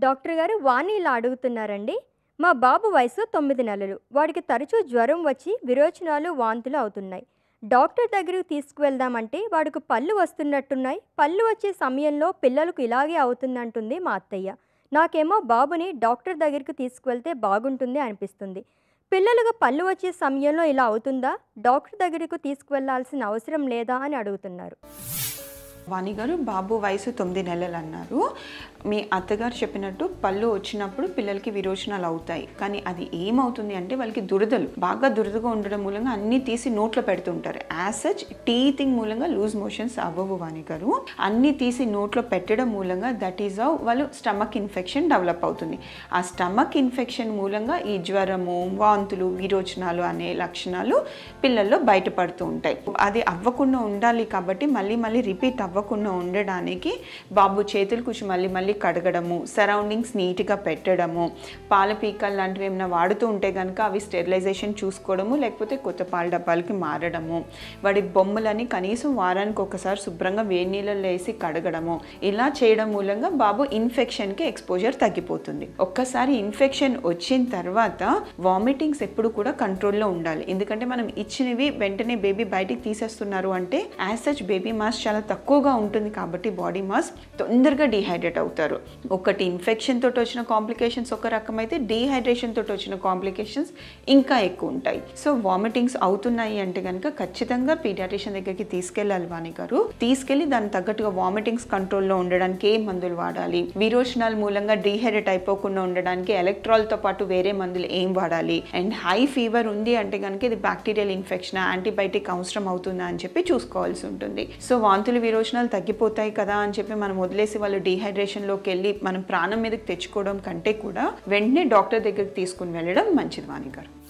doctor గారు వాణి ఇలా అడుగుతున్నారండి మా బాబు వయసు తొమ్మిది నెలలు వాడికి తరచూ జ్వరం వచ్చి విరోచనాలు వాంతులు అవుతున్నాయి డాక్టర్ దగ్గరికి తీసుకువెళ్దామంటే వాడికి పళ్ళు వస్తున్నట్టున్నాయి పళ్ళు వచ్చే సమయంలో పిల్లలకు ఇలాగే అవుతుందంటుంది మా అత్తయ్య నాకేమో బాబుని డాక్టర్ దగ్గరికి తీసుకువెళ్తే బాగుంటుంది అనిపిస్తుంది పిల్లలకు పళ్ళు వచ్చే సమయంలో ఇలా అవుతుందా డాక్టర్ దగ్గరకు తీసుకువెళ్లాల్సిన అవసరం లేదా అని అడుగుతున్నారు వాణి గారు బాబు వయసు తొమ్మిది నెలలు అన్నారు మీ అత్తగారు చెప్పినట్టు పళ్ళు వచ్చినప్పుడు పిల్లలకి విరోచనాలు అవుతాయి కానీ అది ఏమవుతుంది అంటే వాళ్ళకి దురదలు బాగా దురదగా ఉండడం మూలంగా అన్నీ తీసి నోట్లో పెడుతుంటారు యాజ్ సచ్ టీతింగ్ మూలంగా లూజ్ మోషన్స్ అవ్వవు వాణి గారు అన్నీ తీసి నోట్లో పెట్టడం మూలంగా దట్ ఈజ్ హౌ వాళ్ళు స్టమక్ ఇన్ఫెక్షన్ డెవలప్ అవుతుంది ఆ స్టమక్ ఇన్ఫెక్షన్ మూలంగా ఈ జ్వరము వాంతులు విరోచనాలు అనే లక్షణాలు పిల్లల్లో బయటపడుతూ ఉంటాయి అది అవ్వకుండా ఉండాలి కాబట్టి మళ్ళీ మళ్ళీ రిపీట్ అవ్వకుండా ఉండడానికి బాబు చేతులు కూర్చొని మళ్ళీ మళ్ళీ కడగడము సరౌండింగ్స్ నీట్గా పెట్టడము పాల పీకలు లాంటివి ఏమైనా వాడుతూ ఉంటే కనుక అవి స్టెరిలైజేషన్ చూసుకోవడము లేకపోతే కొత్త పాల డబ్బాలకి మారడము వాడి బొమ్మలని కనీసం వారానికి ఒకసారి శుభ్రంగా వేడి నీళ్ళలో వేసి కడగడము ఇలా చేయడం మూలంగా బాబు ఇన్ఫెక్షన్కి ఎక్స్పోజర్ తగ్గిపోతుంది ఒక్కసారి ఇన్ఫెక్షన్ వచ్చిన తర్వాత వామిటింగ్స్ ఎప్పుడు కూడా కంట్రోల్లో ఉండాలి ఎందుకంటే మనం ఇచ్చినవి వెంటనే బేబీ బయటికి తీసేస్తున్నారు అంటే యాజ్ సచ్ బేబీ మాస్ చాలా తక్కువగా ఉంటుంది కాబట్టి బాడీ మాస్ తొందరగా డిహైడ్రేట్ అవుతారు ఒకటి ఇన్ఫెక్షన్ తోటి వచ్చిన కాంప్లికేషన్స్ ఒక రకమైతే డీహైడ్రేషన్ తోటి వచ్చిన కాంప్లికేషన్స్ ఇంకా ఎక్కువ ఉంటాయి సో వామిటింగ్స్ అవుతున్నాయి అంటే కనుక ఖచ్చితంగా పీడియాట్రిషియన్ దగ్గరికి తీసుకెళ్ళాలి వాణి గారు తీసుకెళ్లి దానికి తగ్గట్టుగా వామిటింగ్స్ కంట్రోల్లో ఉండడానికి ఏ మందులు వాడాలి విరోచనాల మూలంగా డీహైడ్రేట్ అయిపోకుండా ఉండడానికి ఎలక్ట్రాల్తో పాటు వేరే మందులు ఏం వాడాలి అండ్ హై ఫీవర్ ఉంది అంటే కనుక ఇది బ్యాక్టీరియల్ ఇన్ఫెక్షన్ యాంటీబయాటిక్ అవసరం అవుతుందా అని చెప్పి చూసుకోవాల్సి ఉంటుంది సో వాంతులు విరోచనాలు తగ్గిపోతాయి కదా అని చెప్పి మనం వదిలేసి వాళ్ళు డీహైడ్రేషన్లోకి వెళ్ళి మనం ప్రాణం మీదకి తెచ్చుకోవడం కంటే కూడా వెంటనే డాక్టర్ దగ్గరికి తీసుకుని వెళ్ళడం మంచిది వాణి గారు